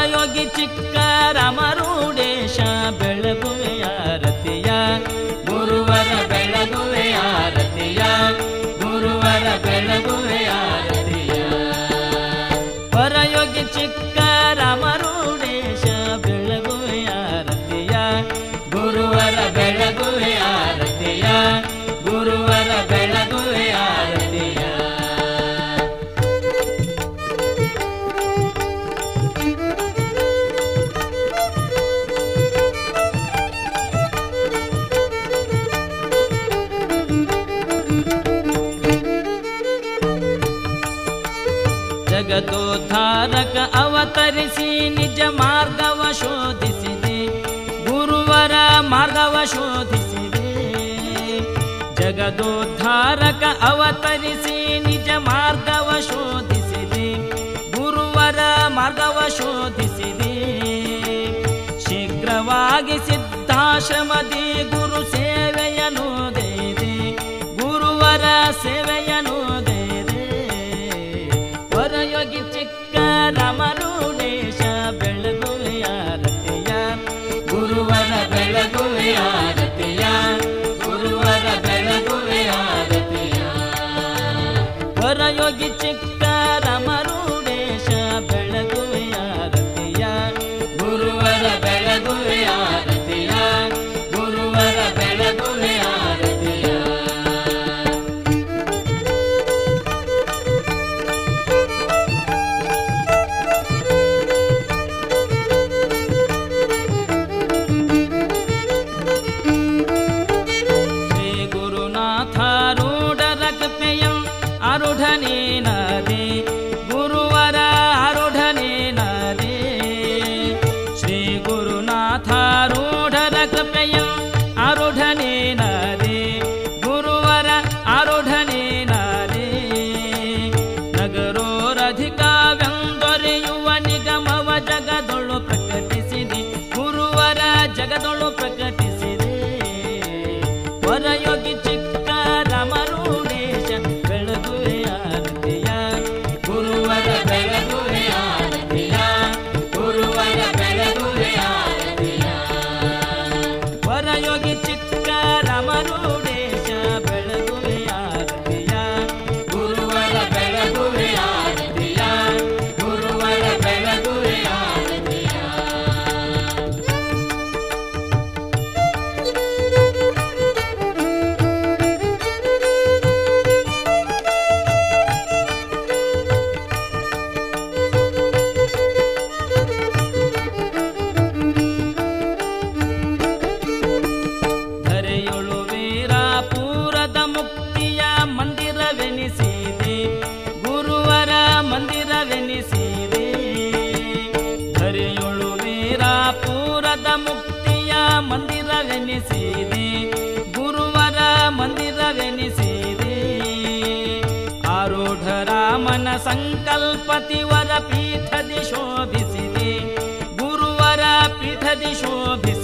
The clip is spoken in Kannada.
ಹೊರಯೋಗಿ ಚಿಕ್ಕ ರಾಮರೂಢೇಶ ಬೆಳಗುವೆಯ ರತಿಯ ಗುರುವರ ಬೆಳಗುವೆಯ ರತಿಯ ಗುರುವರ ಬೆಳಗುವೆಯ ರತಿಯ ಹೊರಯೋಗಿ ಚಿಕ್ಕ ರಾಮರೂಢೇಶ ಬೆಳಗುವೆಯ ರತಿಯ ಗುರುವರ ಬೆಳಗುವೆಯ ರತಿಯ ಗುರುವರ ಬೆಳಗುವೆಯ ರತಿಯ ಜಗದೋದ್ಧಾರಕ ಅವತರಿಸಿ ನಿಜ ಮಾರ್ಗವ ಶೋಧಿಸಿದೆ ಗುರುವರ ಮಾರ್ಗವ ಶೋಧಿಸಿದೆ ಜಗದೋದ್ಧಾರಕ ಅವತರಿಸಿ ನಿಜ ಮಾರ್ಗವ ಶೋಧಿಸಿದೆ ಗುರುವರ ಮಾರ್ಗವ ಶೋಧಿಸಿದೆ ಶೀಘ್ರವಾಗಿ ಸಿದ್ಧಾಶ್ರಮದಿ ಗುರು ಸೇವೆಯನ್ನು ದೈದೆ ಗುರುವರ ಸೇವೆಯನ್ನು ದೈದೆ ಹೊರಯೋಗಿ ಚಿಕ್ಕ ರಾಮರೂಢೇಶ ಬೆಳಗುವೆಯ ರತಿಯ ಗುರುವರ ಬೆಳಗುವೆಯ ರತಿಯ ಗುರುವರ ಬೆಳಗುವೆಯ ರತಿಯ ಹೊರಯೋಗಿ ಚಿಕ್ಕ ರಾಮರೂಢೇಶ ಬೆಳಗುವೆಯ ರತಿಯ ಗುರುವರ ಬೆಳಗುವೆಯ ರತಿಯ ಗುರುವರ ಬೆಳಗುವೆಯ ರತಿಯ ಶ್ರೀ ಗುರುನಾಥಾರೂಢರ ಕೃಪೆಯಂ ಆರುಢನೇನದೆ ಗುರುವರ ಆರುಢನೇನದೆ ಶ್ರೀ ಗುರುನಾಥಾರೂಢರ ಕೃಪೆಯಂ ಆರುಢನೇನದೆ ಗುರುವರ ಆರುಢನೇನದೆ ನಗರೋರಧಿಕವೆಂದೊರೆಯುವ ನಿಗಮವ ಜಗದೊಳು ಪ್ರಕಟಿಸಿದೆ ಗುರುವರ ಜಗದೊಳು ಪ್ರಕಟಿಸಿದೆ ಹೊರಯೋಗಿ ಚಿಕ್ಕ ರಾಮರೂಢೇಶ ಬೆಳಗುವೆಯ ರತಿಯ ಗುರುವರ ಬೆಳಗುವೆಯ ರತಿಯ ಗುರುವರ ಬೆಳಗುವೆಯ ರತಿಯ ಹೊರಯೋಗಿ ಚಿಕ್ಕ ರಾಮರೂಢೇಶ ಬೆಳಗುವೆಯ ರತಿಯ ಗುರುವರ ಬೆಳಗುವೆಯ ರತಿಯ ಗುರುವರ ಬೆಳಗುವೆಯ ರತಿಯ ಧರೆಯೊಳು ವೀರಾಪುರದ ಮುಕ್ತಿಯ ಮಂದಿರವೆನಿಸಿದೆ ಗುರುವರ ಮಂದಿರವೆನಿಸಿದೆ ಧರೆಯೊಳು ವೀರಾಪುರದ ಮುಕ್ತಿಯ ಮಂದಿರವೆನಿಸಿದೆ ಗುರುವರ ಮಂದಿರವೆನಿಸಿದೆ ಆರೂಢ ರಾಮನ ಸಂಕಲ್ಪತಿವರ ಪೀಠದಿ ಶೋಭಿಸಿದೆ ಗುರುವರ ಪೀಠದಿ ಶೋಭಿಸಿದೆ